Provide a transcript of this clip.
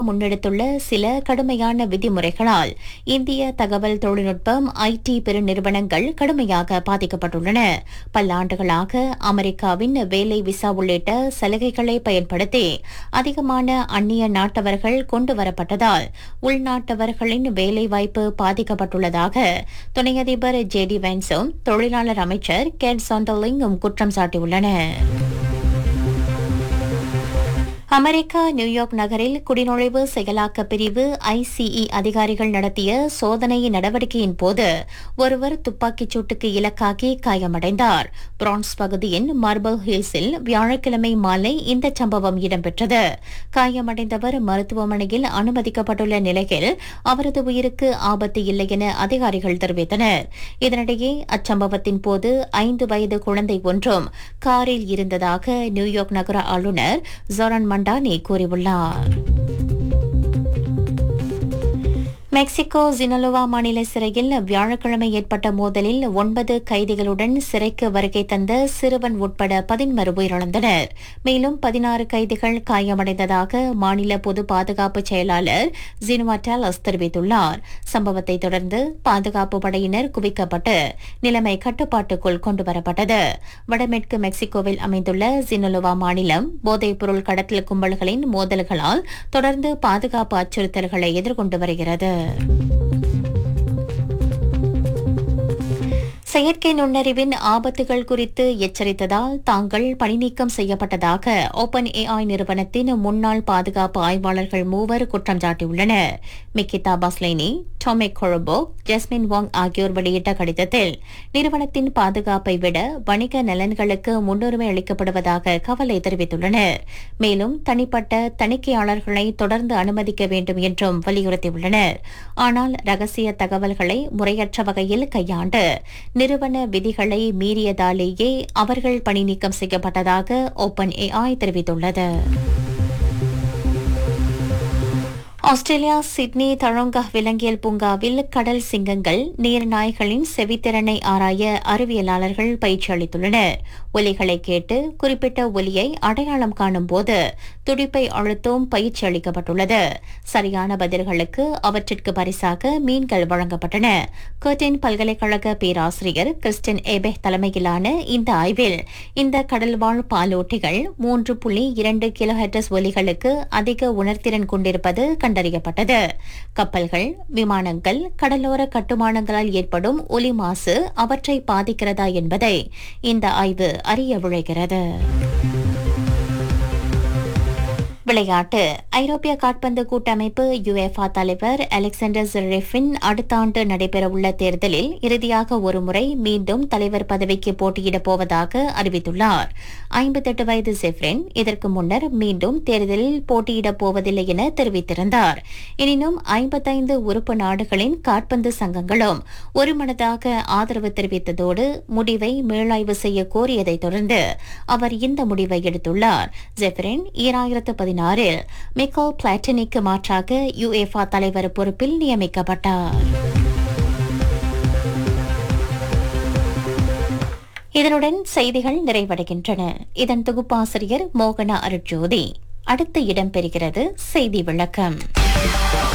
முன்னெடுத்துள்ள சில கடுமையான விதிமுறைகளால் இந்திய தகவல் தொழில்நுட்பம் ஐடி பெருநிறுவனங்கள் கடுமையாக பாதிக்கப்பட்டுள்ளன பல்லாண்டுகளாக அமெரிக்காவின் வேலை விசா உள்ளிட்ட சலுகைகளை பயன்படுத்தி அதிகமான அந்நிய நாட்டவர்கள் கொண்டு வரப்பட்டதால் உள்நாட்டவர்களின் வேலைவாய்ப்பு பாதிக்கப்பட்டுள்ளதாக துணை அதிபர் ஜே டி வென்ஸும் தொழிலாளர் அமைச்சர் கேட் சாண்டலிங்கும் குற்றம் சாட்டியுள்ளனர் அமெரிக்கா நியூயார்க் நகரில் குடிநுழைவு செயலாக்க பிரிவு ஐசிஇ அதிகாரிகள் நடத்திய சோதனை நடவடிக்கையின் போது ஒருவர் துப்பாக்கிச் சூட்டுக்கு இலக்காகி காயமடைந்தார் பிரான்ஸ் பகுதியின் மார்பல் ஹில்ஸில் வியாழக்கிழமை மாலை இந்த சம்பவம் இடம்பெற்றது காயமடைந்தவர் மருத்துவமனையில் அனுமதிக்கப்பட்டுள்ள நிலையில் அவரது உயிருக்கு ஆபத்து இல்லை என அதிகாரிகள் தெரிவித்தனர் இதனிடையே அச்சம்பவத்தின் போது ஐந்து வயது குழந்தை ஒன்றும் காரில் இருந்ததாக நியூயார்க் நகர ஆளுநர் ஜோரன் மண்டானி கூறியுள்ளார் மெக்சிகோ ஜினலோவா மாநில சிறையில் வியாழக்கிழமை ஏற்பட்ட மோதலில் ஒன்பது கைதிகளுடன் சிறைக்கு வருகை தந்த சிறுவன் உட்பட பதின்மர் உயிரிழந்தனர் மேலும் பதினாறு கைதிகள் காயமடைந்ததாக மாநில பொது பாதுகாப்பு செயலாளர் ஜினுவா டாலஸ் தெரிவித்துள்ளார் சம்பவத்தை தொடர்ந்து பாதுகாப்பு படையினர் குவிக்கப்பட்டு நிலைமை கட்டுப்பாட்டுக்குள் கொண்டுவரப்பட்டது வடமேற்கு மெக்சிகோவில் அமைந்துள்ள ஜினலோவா மாநிலம் போதைப்பொருள் கடத்தல் கும்பல்களின் மோதல்களால் தொடர்ந்து பாதுகாப்பு அச்சுறுத்தல்களை எதிர்கொண்டு வருகிறது செயற்கை நுண்ணறிவின் ஆபத்துகள் குறித்து எச்சரித்ததால் தாங்கள் பணிநீக்கம் செய்யப்பட்டதாக ஓபன் ஏஐ நிறுவனத்தின் முன்னாள் பாதுகாப்பு ஆய்வாளர்கள் மூவர் குற்றம் சாட்டியுள்ளனர் மிக்கிதா பஸ்லைனி டொமிக் கொழம்போ ஜஸ்மின் வாங் ஆகியோர் வெளியிட்ட கடிதத்தில் நிறுவனத்தின் பாதுகாப்பை விட வணிக நலன்களுக்கு முன்னுரிமை அளிக்கப்படுவதாக கவலை தெரிவித்துள்ளனர் மேலும் தனிப்பட்ட தணிக்கையாளர்களை தொடர்ந்து அனுமதிக்க வேண்டும் என்றும் வலியுறுத்தியுள்ளனர் ஆனால் ரகசிய தகவல்களை முறையற்ற வகையில் கையாண்டு நிறுவன விதிகளை மீறியதாலேயே அவர்கள் பணி நீக்கம் செய்யப்பட்டதாக ஓபன் ஏஐ தெரிவித்துள்ளது ஆஸ்திரேலியா சிட்னி தழங்கா விலங்கியல் பூங்காவில் கடல் சிங்கங்கள் நீர்நாய்களின் செவித்திறனை ஆராய அறிவியலாளர்கள் பயிற்சி அளித்துள்ளனர் ஒலிகளை கேட்டு குறிப்பிட்ட ஒலியை அடையாளம் காணும் போது துடிப்பை அழுத்தும் பயிற்சி அளிக்கப்பட்டுள்ளது சரியான பதில்களுக்கு அவற்றிற்கு பரிசாக மீன்கள் வழங்கப்பட்டன கர்டின் பல்கலைக்கழக பேராசிரியர் கிறிஸ்டின் ஏபே தலைமையிலான இந்த ஆய்வில் இந்த கடல்வாழ் பாலூட்டிகள் மூன்று புள்ளி இரண்டு கிலோஹெட்டஸ் ஒலிகளுக்கு அதிக உணர்திறன் கொண்டிருப்பது கண்டறியப்பட்டது கப்பல்கள் விமானங்கள் கடலோர கட்டுமானங்களால் ஏற்படும் ஒலி மாசு அவற்றை பாதிக்கிறதா என்பதை இந்த ஆய்வு அறிய விழைகிறது விளையாட்டு ஐரோப்பிய காட்பந்து கூட்டமைப்பு யுஎஃபா தலைவர் அலெக்சாண்டர் ஜெரெஃபின் அடுத்த ஆண்டு நடைபெறவுள்ள தேர்தலில் இறுதியாக ஒருமுறை மீண்டும் தலைவர் பதவிக்கு போட்டியிடப் போவதாக அறிவித்துள்ளார் ஐம்பத்தெட்டு வயது ஜெஃப்ரின் இதற்கு முன்னர் மீண்டும் தேர்தலில் போட்டியிடப் போவதில்லை என தெரிவித்திருந்தார் எனினும் ஐம்பத்தைந்து உறுப்பு நாடுகளின் காட்பந்து சங்கங்களும் ஒருமனதாக ஆதரவு தெரிவித்ததோடு முடிவை மீளாய்வு செய்ய கோரியதைத் தொடர்ந்து அவர் இந்த முடிவை எடுத்துள்ளார் ஜெஃப்ரின் ஈராயிரத்து பதினாறில் மிக்கல் பிளாட்டினிக்கு மாற்றாக யுஎஃபா தலைவர் பொறுப்பில் நியமிக்கப்பட்டார் இதனுடன் செய்திகள் நிறைவடைகின்றன இதன் தொகுப்பாசிரியர் மோகனா அருட்ஜோதி அடுத்து இடம்பெறுகிறது செய்தி விளக்கம்